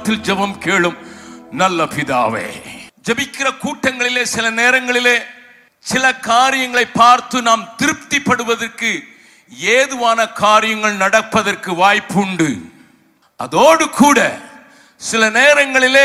நாமத்தில் ஜெபம் கேளும் நல்ல பிதாவே ஜெபிக்கிற கூட்டங்களிலே சில நேரங்களிலே சில காரியங்களை பார்த்து நாம் திருப்திப்படுவதற்கு ஏதுவான காரியங்கள் நடப்பதற்கு வாய்ப்புண்டு அதோடு கூட சில நேரங்களிலே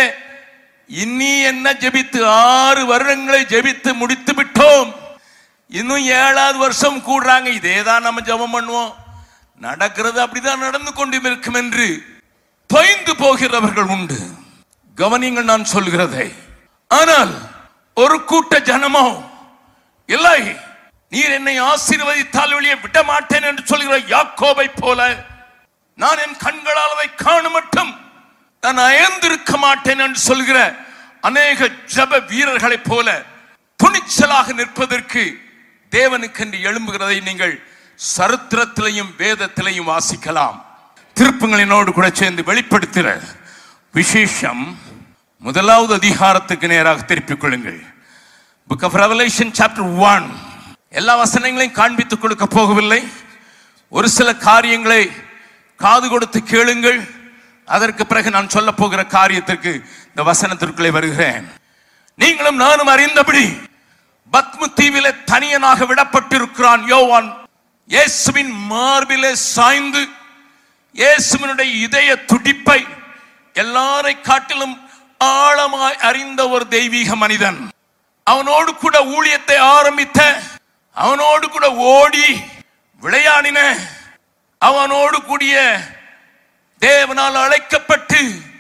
இனி என்ன ஜெபித்து ஆறு வருடங்களை ஜெபித்து முடித்து விட்டோம் இன்னும் ஏழாவது வருஷம் கூடுறாங்க இதே தான் நம்ம ஜெபம் பண்ணுவோம் நடக்கிறது அப்படிதான் நடந்து கொண்டு இருக்கும் என்று தொய்ந்து போகிறவர்கள் உண்டு கவனிங்கள் நான் சொல்கிறதை ஆனால் ஒரு கூட்ட ஜனமோ இல்லை நீர் என்னை ஆசீர்வதித்தால் வெளியே விட மாட்டேன் என்று சொல்கிற யாக்கோபை போல நான் என் கண்களால் அதை காண மட்டும் நான் அயர்ந்திருக்க மாட்டேன் என்று சொல்கிற அநேக ஜப வீரர்களைப் போல துணிச்சலாக நிற்பதற்கு தேவனுக்கென்று எழும்புகிறதை நீங்கள் சரித்திரத்திலையும் வேதத்திலையும் வாசிக்கலாம் திருப்பங்களினோடு கூட சேர்ந்து வெளிப்படுத்துகிற விசேஷம் முதலாவது அதிகாரத்துக்கு நேராக திருப்பிக் கொள்ளுங்கள் book of revelation chapter one எல்லா வசனங்களையும் காண்பித்துக் கொடுக்க போகவில்லை ஒரு சில காரியங்களை காது கொடுத்து கேளுங்கள் அதற்கு பிறகு நான் சொல்ல போகிற காரியத்திற்கு இந்த வசனத்திற்குள்ளே வருகிறேன் நீங்களும் நானும் அறிந்தபடி பத்மு தீவிலே தனியனாக விடப்பட்டிருக்கிறான் யோவான் இயேசுவின் மார்பிலே சாய்ந்து இயேசுவினுடைய இதய துடிப்பை எல்லாரை காட்டிலும் ஆழமாய் அறிந்த ஒரு தெய்வீக மனிதன் அவனோடு கூட ஊழியத்தை ஆரம்பித்த அவனோடு கூட ஓடி விளையாடின அவனோடு கூடிய தேவனால் அழைக்கப்பட்டு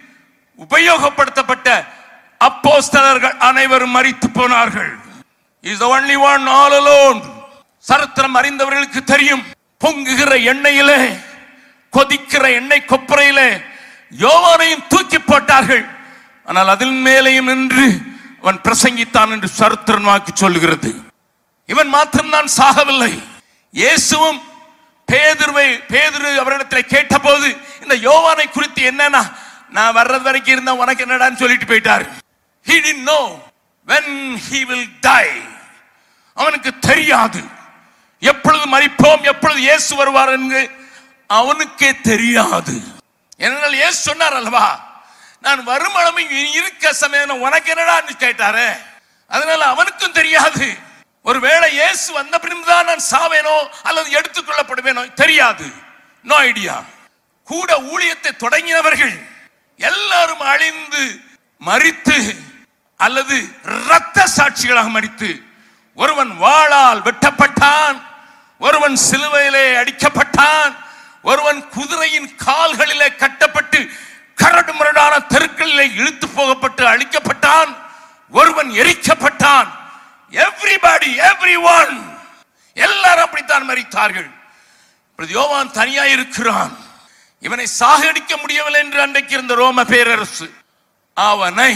உபயோகப்படுத்தப்பட்ட அப்போஸ்தலர்கள் அனைவரும் மரித்து போனார்கள் is only one all alone சரித்திரம் அறிந்தவர்களுக்கு தெரியும் பொங்குகிற எண்ணெயிலே கொதிக்கிற எண்ணெய் கொப்பரையிலே யோவானையும் தூக்கி போட்டார்கள் ஆனால் அதில் மேலேயும் நின்று அவன் பிரசங்கித்தான் என்று சரித்திரம் வாக்கு சொல்லுகிறது இவன் மாத்திரம்தான் சாகவில்லை இயேசுவும் பேதுருவை பேதுரு அவரிடத்தில் கேட்டபோது இந்த யோவானை குறித்து என்னன்னா நான் வர்றது வரைக்கும் இருந்தா உனக்கு என்னடான்னு சொல்லிட்டு போயிட்டார் he didn't know when he will die அவனுக்கு தெரியாது எப்பொழுது மறிப்போம் எப்பொழுது இயேசு வருவார் என்று அவனுக்கே தெரியாது ஏனென்றால் இயேசு சொன்னார் அல்லவா நான் வருமளவு இருக்க சமயம் உனக்கு என்னடான்னு கேட்டாரே அதனால அவனுக்கும் தெரியாது ஒருவேளை இயேசு வந்த பின்புதான் நான் சாவேனோ அல்லது எடுத்துக்கொள்ளப்படுவேனோ தெரியாது நோ ஐடியா கூட ஊழியத்தை தொடங்கினவர்கள் எல்லாரும் அழிந்து மறித்து அல்லது இரத்த சாட்சிகளாக மறித்து ஒருவன் வாளால் வெட்டப்பட்டான் ஒருவன் சிலுவையிலே அடிக்கப்பட்டான் ஒருவன் குதிரையின் கால்களிலே கட்டப்பட்டு கரடு முரடான தெருக்களிலே இழுத்து போகப்பட்டு அழிக்கப்பட்டான் ஒருவன் எரிக்கப்பட்டான் எவ்ரிபடி எவ்ரி ஒன் எல்லாரும் அப்படித்தான் மறித்தார்கள் இப்பொழுது யோவான் தனியா இருக்கிறான் இவனை சாகடிக்க முடியவில்லை என்று அன்றைக்கு இருந்த ரோம பேரரசு அவனை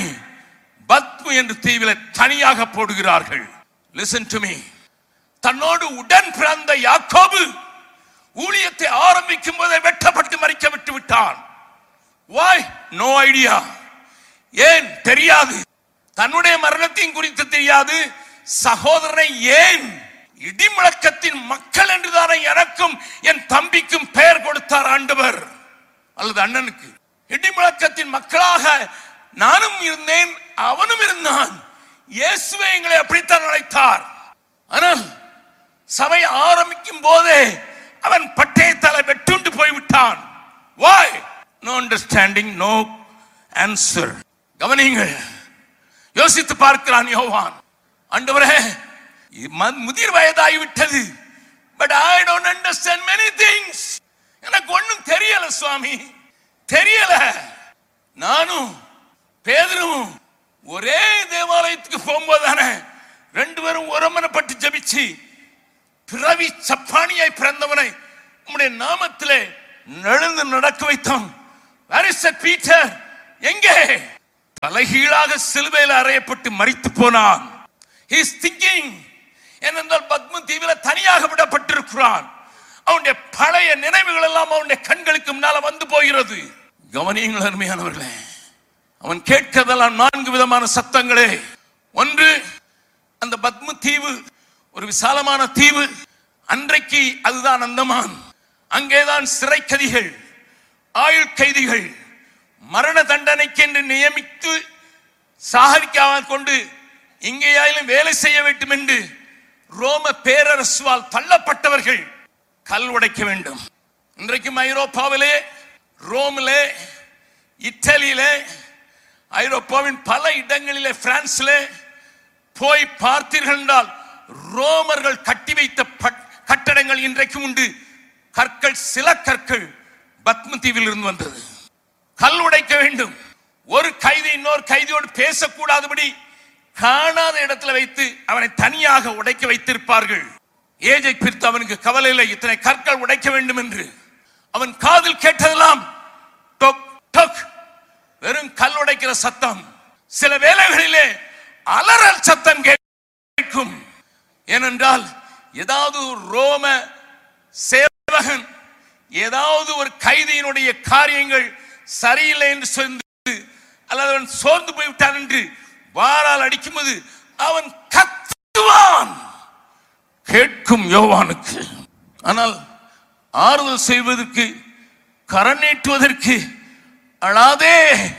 பத்மு என்று தீவில தனியாக போடுகிறார்கள் லிசன் டு மீ தன்னோடு உடன் பிறந்த யாக்கோபு ஊழியத்தை ஆரம்பிக்கும் போதே வெட்டப்பட்டு மறிக்க விட்டு விட்டான் வாய் நோ ஐடியா ஏன் தெரியாது தன்னுடைய மரணத்தையும் குறித்து தெரியாது சகோதரனை ஏன் இடிமுழக்கத்தின் மக்கள் என்றுதானே எனக்கும் என் தம்பிக்கும் பெயர் கொடுத்தார் ஆண்டவர் அல்லது அண்ணனுக்கு இடிமுழக்கத்தின் மக்களாக நானும் இருந்தேன் அவனும் இருந்தான் இயேசுவே எங்களை அப்படித்தான் அழைத்தார் ஆனால் சபை ஆரம்பிக்கும் போதே அவன் பட்டயத்தால வெட்டுண்டு போய்விட்டான் why no understanding no answer கவனிங்கள் யோசித்து பார்க்கிறான் யோவான் ஆண்டவரே ம- முதிர் வயதாகிவிட்டது but I don't understand many things எனக்கு ஒண்ணும் தெரியல சுவாமி தெரியல நானும் பேதரும் ஒரே தேவாலயத்துக்கு போகும்போது தானே ரெண்டு பேரும் ஒருமனப்பட்டு ஜெபிச்சு பிறவி சப்பானியாய் பிறந்தவனை உம்முடைய நாமத்திலே நடந்து நடக்க வைத்தோம் Where is that Peter? எங்கே தலைகீழாக சிலுவையில் அறையப்பட்டு மரித்து போனான் He is thinking ஏனென்றால் பத்ம தீவில தனியாக விடப்பட்டிருக்கிறான் அவனுடைய பழைய நினைவுகள் எல்லாம் அவனுடைய கண்களுக்கு முன்னால வந்து போகிறது கவனியுங்கள் அருமையானவர்களே அவன் கேட்கிறதெல்லாம் நான்கு விதமான சத்தங்களே ஒன்று அந்த பத்ம தீவு ஒரு விசாலமான தீவு அன்றைக்கு அதுதான் அந்தமான் அங்கேதான் சிறை கைதிகள் ஆயுள் கைதிகள் மரண தண்டனைக்கு என்று நியமித்து சாகரிக்காமல் கொண்டு இங்கேயாயிலும் வேலை செய்ய வேண்டும் என்று ரோம பேரரசுவால் தள்ளப்பட்டவர்கள் கல் உடைக்க வேண்டும் இன்றைக்கும் ஐரோப்பாவிலே ரோமிலே இத்தாலியிலே ஐரோப்பாவின் பல இடங்களிலே பிரான்சிலே போய் பார்த்தீர்கள் என்றால் ரோமர்கள் கட்டி வைத்த பட்- கட்டடங்கள் இன்றைக்கும் உண்டு கற்கள் சில கற்கள் பத்ம தீவில் இருந்து வந்தது கல் உடைக்க வேண்டும் ஒரு கைதி இன்னொரு கைதியோடு பேசக்கூடாதபடி காணாத இடத்துல வைத்து அவனை தனியாக உடைக்க வைத்திருப்பார்கள் ஏஜை பிரித்து அவனுக்கு கவலை இல்லை இத்தனை கற்கள் உடைக்க வேண்டும் என்று அவன் காதில் கேட்டதெல்லாம் டொக் டொக் வெறும் கல் உடைக்கிற சத்தம் சில வேளைகளிலே அலறல் சத்தம் கேட்கும் ஏனென்றால் ஏதாவது ஒரு ரோம சேவகன் ஏதாவது ஒரு கைதியினுடைய காரியங்கள் சரியில்லை என்று சொல்லி அல்லது அவன் சோர்ந்து போய்விட்டான் என்று வாரால் அடிக்கும்போது அவன் கத்துவான் கேட்கும் யோவானுக்கு ஆனால் ஆறுதல் செய்வதற்கு கரநீட்டுவதற்கு அழாதே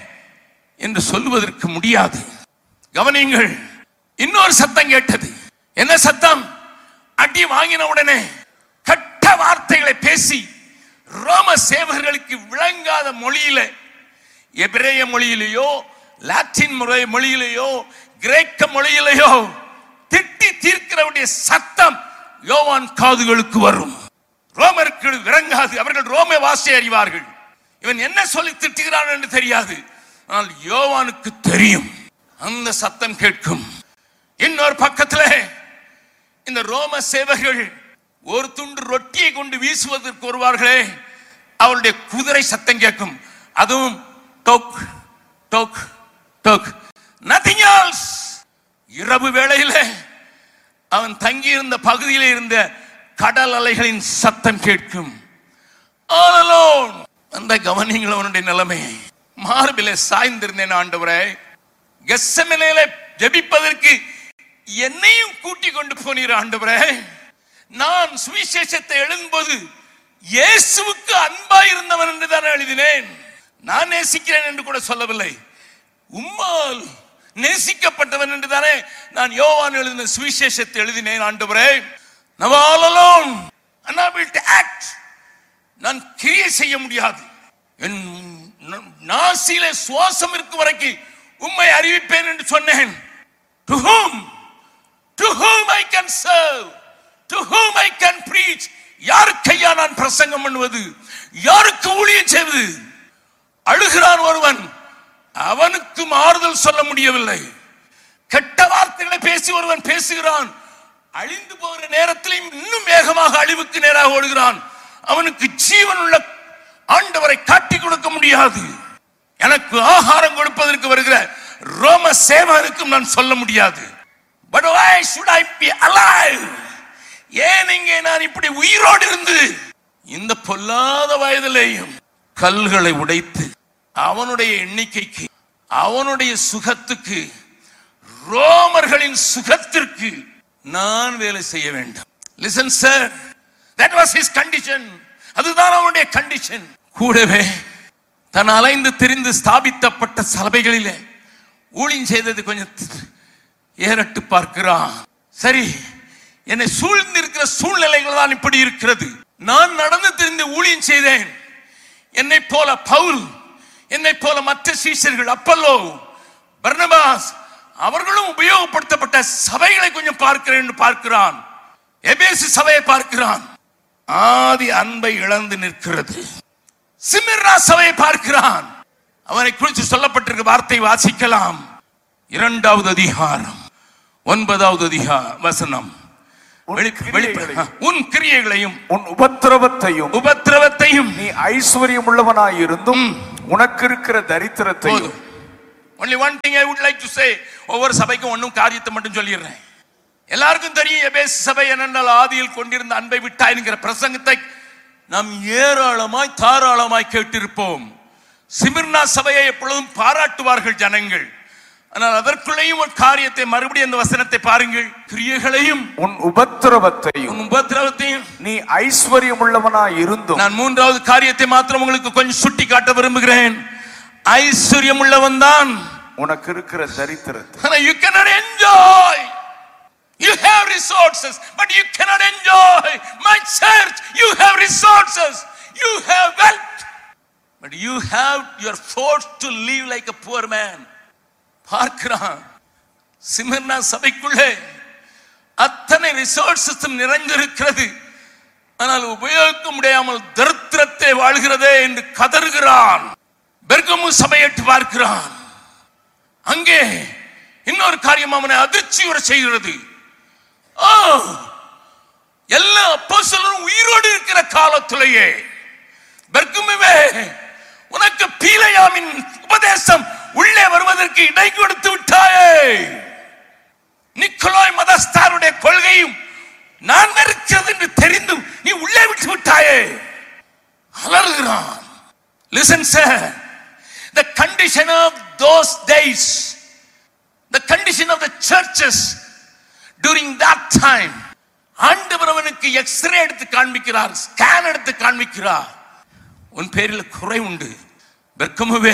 என்று சொல்லுவதற்கு முடியாது கவனியுங்கள் இன்னொரு சத்தம் கேட்டது என்ன சத்தம் அடி வாங்கின உடனே கட்ட வார்த்தைகளை பேசி ரோம சேவகர்களுக்கு விளங்காத மொழியில எபிரேய மொழியிலேயோ லாட்டின் முறை மொழியிலேயோ கிரேக்க மொழியிலேயோ திட்டி தீர்க்கிறவருடைய சத்தம் யோவான் காதுகளுக்கு வரும் ரோமருக்கு விளங்காது அவர்கள் ரோம வாசி அறிவார்கள் இவன் என்ன சொல்லி திட்டுகிறான் என்று தெரியாது ஆனால் யோவானுக்கு தெரியும் அந்த சத்தம் கேட்கும் இன்னொரு பக்கத்திலே இந்த ரோம சேவகர்கள் ஒரு துண்டு ரொட்டியை கொண்டு வீசுவதற்கு வருவார்களே அவருடைய குதிரை சத்தம் கேட்கும் அதுவும் டோக் டோக் டோக் நதிங் எல்ஸ் இரவு வேளையிலே அவன் தங்கியிருந்த பகுதியில் இருந்த கடல் அலைகளின் சத்தம் கேட்கும் All alone. அந்த கவனிங்கள் அவனுடைய நிலைமை மார்பிலே சாய்ந்திருந்தேன் ஆண்டவரே கெஸ்ஸமேனில ஜெபிப்பதற்கு என்னையும் கூட்டி கொண்டு போனீர் ஆண்டவரே நான் சுவிசேஷத்தை எழுதும்போது இயேசுவுக்கு அன்பாய் இருந்தவன் என்று தான் எழுதினேன் நான் நேசிக்கிறேன் என்று கூட சொல்லவில்லை உம்மால் நேசிக்கப்பட்டவன் என்று தானே நான் யோவான் எழுதின சுவிசேஷத்தை எழுதினேன் ஆண்டவரே Now all alone, unable to act. நான் கிரியை செய்ய முடியாது என் ந- நாசியிலே சுவாசம் இருக்கும் வரைக்கும் உம்மை அறிவிப்பேன் என்று சொன்னேன் to whom to whom I can serve to whom I can preach யாருக்கையா நான் பிரசங்கம் பண்ணுவது யாருக்கு ஊழியம் செய்வது அழுகிறான் ஒருவன் அவனுக்கு ஆறுதல் சொல்ல முடியவில்லை கெட்ட வார்த்தைகளை பேசி ஒருவன் பேசுகிறான் அழிந்து போகிற நேரத்திலும் இன்னும் வேகமாக அழிவுக்கு நேராக ஓடுகிறான் அவனுக்கு ஜீவன் உள்ள ஆண்டவரை காட்டி கொடுக்க முடியாது எனக்கு ஆகாரம் கொடுப்பதற்கு வருகிற ரோம சேவகனுக்கும் நான் சொல்ல முடியாது but why should I be alive ஏன் இங்கே நான் இப்படி உயிரோடு இருந்து இந்த பொல்லாத வயதிலேயும் கல்களை உடைத்து அவனுடைய எண்ணிக்கைக்கு அவனுடைய சுகத்துக்கு ரோமர்களின் சுகத்திற்கு நான் வேலை செய்ய வேண்டும் listen sir that was his condition அதுதான் அவனுடைய கண்டிஷன் கூடவே தன் அலைந்து திரிந்து ஸ்தாபித்தப்பட்ட சபைகளிலே ஊழியம் செய்தது கொஞ்சம் ஏறட்டு பார்க்கிறான் சரி என்னை சூழ்ந்திருக்கிற சூழ்நிலைகள் தான் இப்படி இருக்கிறது நான் நடந்து திரிந்து ஊழியம் செய்தேன் என்னை போல பவுல் என்னை போல மற்ற சீஷர்கள் அப்பல்லோ பர்னபாஸ் அவர்களும் உபயோகப்படுத்தப்பட்ட சபைகளை கொஞ்சம் பார்க்கிறேன் என்று பார்க்கிறான் எபேசு சபையை பார்க்கிறான் ஆதி அன்பை இழந்து நிற்கிறது சிமிர்னா சபையை பார்க்கிறான் அவனை குறித்து சொல்லப்பட்டிருக்க வார்த்தை வாசிக்கலாம் இரண்டாவது அதிகாரம் ஒன்பதாவது அதிகா வசனம் உன் வெளி- வெளி- கிரியைகளையும், உன் கிரியைகளையும் உன் உபத்திரவத்தையும் உபத்திரவத்தையும் நீ ஐஸ்வர்யம் உள்ளவனாயிருந்தும் உனக்கு இருக்கிற தரித்திரத்தையும் போதும் only one thing I would like to say ஒவ்வொரு சபைக்கும் ஒன்றும் காரியத்தை மட்டும் சொல்லிடுறேன் எல்லாருக்கும் தெரியும் எபேசு சபை என்னென்றால் ஆதியில் கொண்டிருந்த அன்பை விட்டாய் என்கிற பிரசங்கத்தை நாம் ஏராளமாய் தாராளமாய் கேட்டிருப்போம் சிமிர்னா சபையை எப்பொழுதும் பாராட்டுவார்கள் ஜனங்கள் ஆனால் அதற்குள்ளேயும் ஒரு காரியத்தை மறுபடியும் அந்த வசனத்தை பாருங்கள் கிரியைகளையும் உன் உபத்திரவத்தையும் உன் உபத்திரவத்தையும் நீ ஐஸ்வர்யம் உள்ளவனாயிருந்தும் நான் மூன்றாவது காரியத்தை மாத்திரம் உங்களுக்கு கொஞ்சம் சுட்டி காட்ட விரும்புகிறேன் ஐஸ்வர்யம் உள்ளவன் தான் உனக்கு இருக்கிற தரித்திரத்தை ஆனா you cannot enjoy you have resources but you cannot enjoy my church you have resources you have wealth but you have you are forced to live like a poor man பார்க்கிறான் சிமர்னா சபைக்குள்ளே அத்தனை ரிசோர்ஸஸும் நிறைந்திருக்கிறது ஆனால் உபயோகிக்க முடியாமல் தரித்திரத்தை வாழ்கிறதே என்று கதறுகிறான் பெர்கமு சபையிட்டு பார்க்கிறான் அங்கே இன்னொரு காரியம் அவனை அதிர்ச்சியுற செய்கிறது ஓ எல்லா அப்போஸ்தலரும் உயிரோடு இருக்கிற காலத்திலேயே பெர்குமுவே உனக்கு பீலையாமின் உபதேசம் உள்ளே வருவதற்கு இடை கொடுத்து விட்டாயே நிக்கோலாய் மதஸ்தாருடைய கொள்கையும் நான் இருக்கிறது என்று தெரிந்தும் நீ உள்ளே விட்டு விட்டாயே அலறுகிறான் listen sir the condition of those days the condition of the churches during that time ஆண்டவர் அவனுக்கு எக்ஸ்ரே எடுத்து காண்பிக்கிறார் ஸ்கேன் எடுத்து காண்பிக்கிறார் உன் பேரில் குறை உண்டு பெர்க்கமுவே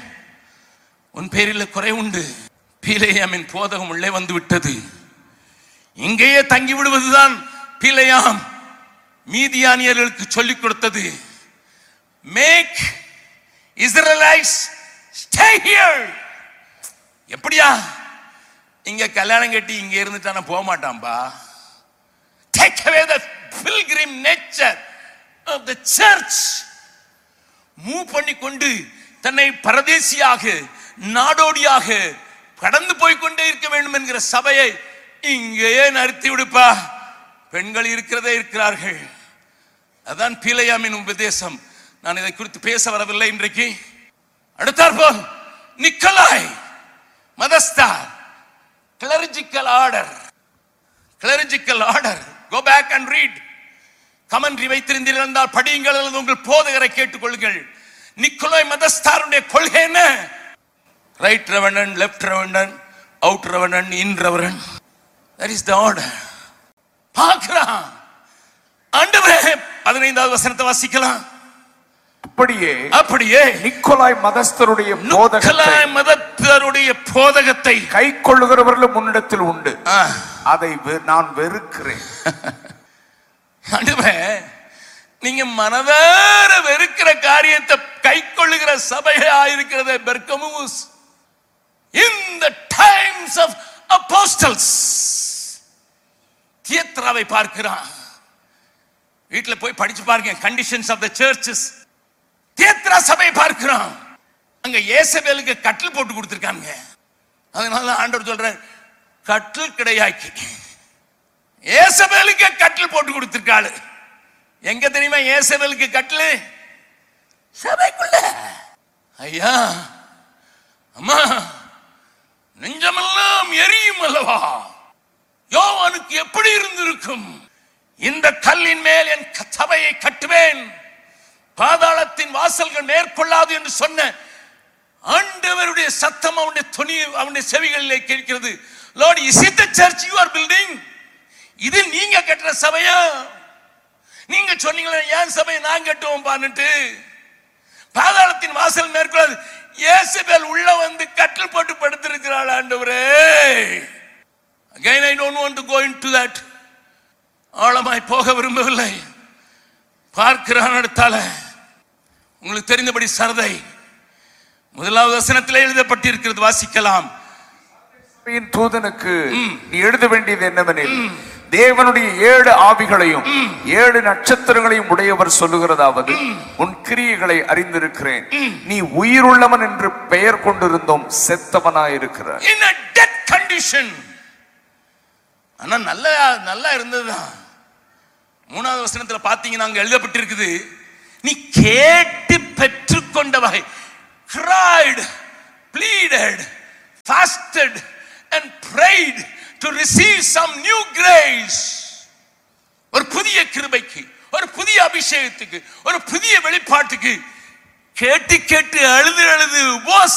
உன் பேரில் குறை உண்டு பீலையாமின் போதகம் உள்ளே வந்து விட்டது இங்கேயே தங்கி விடுவதுதான் பீலையாம் மீதியானியர்களுக்கு சொல்லிக் கொடுத்தது மேக் இஸ்ரேலைட்ஸ் ஸ்டே ஹியர் எப்படியா இங்க கல்யாணம் கட்டி இங்க இருந்துட்டான போக மாட்டான்பா take away the pilgrim nature of the church move பண்ணி கொண்டு தன்னை பரதேசியாக நாடோடியாக கடந்து போய் கொண்டே இருக்க வேண்டும் என்கிற சபையை இங்கேயே நிறுத்தி விடுப்பா பெண்கள் இருக்கிறதே இருக்கிறார்கள் அதான் பீலையாமின் உபதேசம் நான் இதை குறித்து பேச வரவில்லை இன்றைக்கு அடுத்தாற்போல் நிக்கலாய் மதஸ்தா clerical order clerical order go back and read commentary வைத்திருந்தீர்கள் என்றால் படியுங்கள் அல்லது உங்கள் போதகரை கேட்டுக்கொள்ளுங்கள் நிக்கோலாய் மதஸ்தாருடைய கொள்கை என்ன right reverend left reverend out reverend in reverend that is the order பார்க்கிறான் ஆண்டவரே பதினைந்தாவது வசனத்தை வாசிக்கலாம் அப்படியே அப்படியே நிக்கோலாய் மதஸ்தருடைய போதகத்தை நிக்கலாய் மதத்தருடைய போதகத்தை கை கொள்ளுகிறவர்களும் முன்னிடத்தில் உண்டு ஆ, அதை வெ- நான் வெறுக்கிறேன் ஆண்டவரே நீங்க மனதார வெறுக்கிற காரியத்தை கை கொள்ளுகிற சபையா இருக்கிறதே பெர்கமூஸ் இந்த டைம்ஸ் ஆஃப் அப்போஸ்டல்ஸ் தியத்ராவை பார்க்கிறான் வீட்டுல போய் படிச்சு பாருங்க conditions of the churches Thyatira சபையை பார்க்கிறான் அங்க ஏசபேலுக்கு கட்டில் போட்டு கொடுத்திருக்காங்க அதனால ஆண்டவர் சொல்றார் கட்டில் கிடையாக்கி ஏசபேலுக்கு கட்டில் போட்டு கொடுத்திருக்காளு எங்க தெரியுமா ஏசபேலுக்கு கட்டில் சபைக்குள்ள ஐயா அம்மா நெஞ்சமெல்லாம் எரியும் அல்லவா யோவானுக்கு எப்படி இருந்திருக்கும் இந்த கல்லின் மேல் என் க- சபையை கட்டுவேன் பாதாளத்தின் வாசல்கள் மேற்கொள்ளாது என்று சொன்ன ஆண்டவருடைய சத்தம் அவனுடைய துணி அவனுடைய செவிகளிலே கேட்கிறது Lord is it the church you are building இது நீங்க கட்டுற சபையா நீங்க சொன்னீங்களே ஏன் சபையை நான் கட்டுவோம் பான்னுட்டு பாதாளத்தின் வாசல் மேற்கொள்ளாது இயேசுபேல் உள்ள வந்து கட்டில் போட்டு படுத்திருக்கிறாள் ஆண்டவரே again i don't want to go into that ஆழமாய் போக விரும்பவில்லை பார்க்கிறான் அடுத்தால உங்களுக்கு தெரிந்தபடி சரதை முதலாவது வசனத்தில் எழுதப்பட்டிருக்கிறது வாசிக்கலாம் சபையின் தூதனுக்கு நீ எழுத வேண்டியது என்னவெனில் தேவனுடைய ஏழு ஆவிகளையும் ஏழு நட்சத்திரங்களையும் உடையவர் சொல்லுகிறதாவது உன் கிரியைகளை அறிந்திருக்கிறேன் நீ உயிருள்ளவன் என்று பெயர் கொண்டிருந்தோம் செத்தவனாயிருக்கிறார் in a dead condition ஆனா நல்லா நல்லா இருந்ததுதான் மூணாவது வசனத்துல பாத்தீங்கன்னா அங்க எழுதப்பட்டிருக்குது நீ கேட்டு பெற்றுக்கொண்ட வகை cried pleaded fasted and prayed to receive some new grace ஒரு புதிய கிருபைக்கு ஒரு புதிய அபிஷேகத்துக்கு ஒரு புதிய வெளிப்பாட்டுக்கு கேட்டு கேட்டு அழுது அழுது உபவாசம்